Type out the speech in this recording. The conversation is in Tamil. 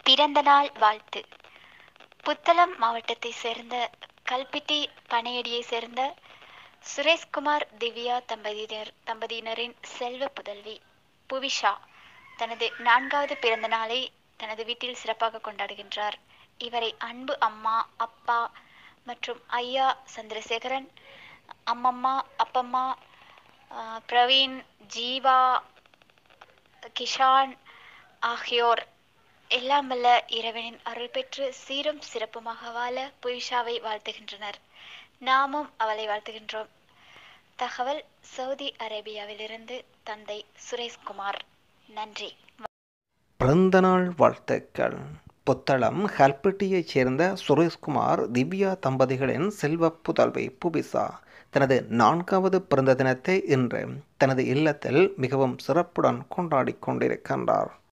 பிறந்தநாள் வாழ்த்து புத்தளம் மாவட்டத்தை சேர்ந்த கல்பிட்டி பனையடியை சேர்ந்த சுரேஷ்குமார் திவ்யா தம்பதியினர் தம்பதியினரின் செல்வ புதல்வி புவிஷா தனது நான்காவது பிறந்த நாளை தனது வீட்டில் சிறப்பாக கொண்டாடுகின்றார் இவரை அன்பு அம்மா அப்பா மற்றும் ஐயா சந்திரசேகரன் அம்மம்மா அப்பம்மா ஆஹ், பிரவீன் ஜீவா கிஷான் ஆகியோர் எல்லாம் வல்ல இறைவனின் அருள் பெற்று சீரும் சிறப்புமாக வாழ புயிஷாவை வாழ்த்துகின்றனர் நாமும் அவளை வாழ்த்துகின்றோம் தகவல் சவுதி அரேபியாவிலிருந்து தந்தை சுரேஷ்குமார் நன்றி பிறந்தநாள் வாழ்த்துக்கள் புத்தளம் ஹல்பட்டியைச் சேர்ந்த சுரேஷ்குமார் திவ்யா தம்பதிகளின் செல்வ புதல்வி புபிசா தனது நான்காவது பிறந்த தினத்தை இன்று தனது இல்லத்தில் மிகவும் சிறப்புடன் கொண்டாடி கொண்டிருக்கின்றார்